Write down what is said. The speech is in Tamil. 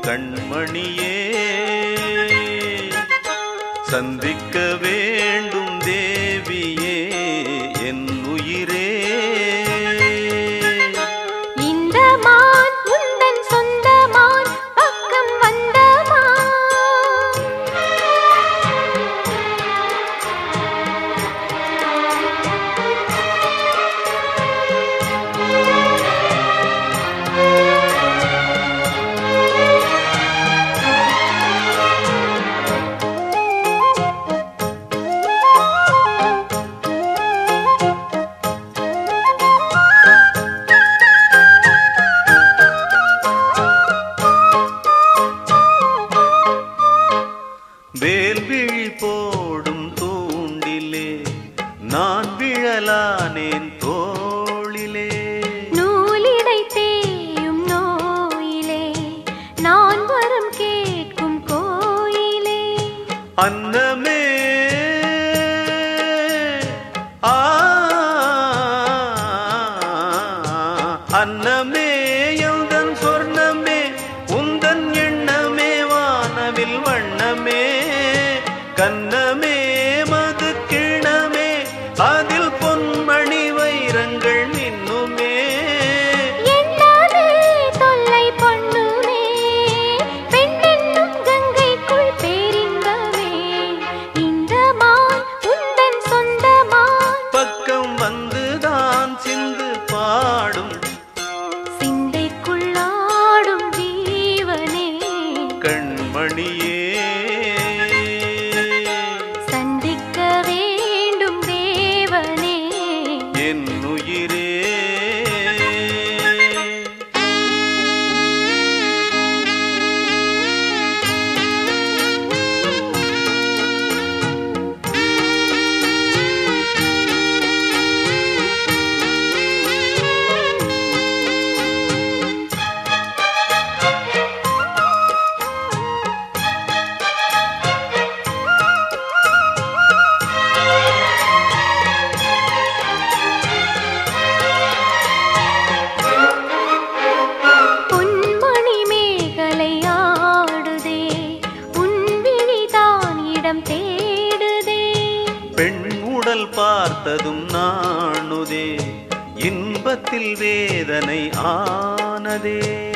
கண்மணியே சந்திக்க வேண்டும் தேவியே என் உயிரே இந்த மான் உந்தன் சொந்த மான் பக்கம் வந்த மான் வேல்விழி போடும் தூண்டிலே நான் விழலானேன் தோளிலே நூலிடை தேயும் நோயிலே நான் வரம் கேட்கும் கோயிலே அன்னமே ஆ அன்னமே எந்தன் சொர்ணமே உந்தன் எண்ணமே வானவில் வண்ணமே கண்ணமே மது கிணமே அதில் பொன்மணி வைரங்கள் மின்னுமே எண்ணாதே தொல்லை பண்ணுமே பெண்ணென்னும் கங்கைக்குள் பேரின்பமே இந்த மான் உந்தன் சொந்த மான் பக்கம் வந்துதான் சிந்து பாடும் சிந்தைக்குள்ளாடும் ஜீவனே கண்மணியே சந்திக்க வேண்டும் தேவனே என் உயிரே பொன்மணி மேகலை ஆடுதே உன் விழிதான் இடம் தேடுதே பெண் உடல் பார்த்ததும் நாணுதே இன்பத்தில் வேதனை ஆனதே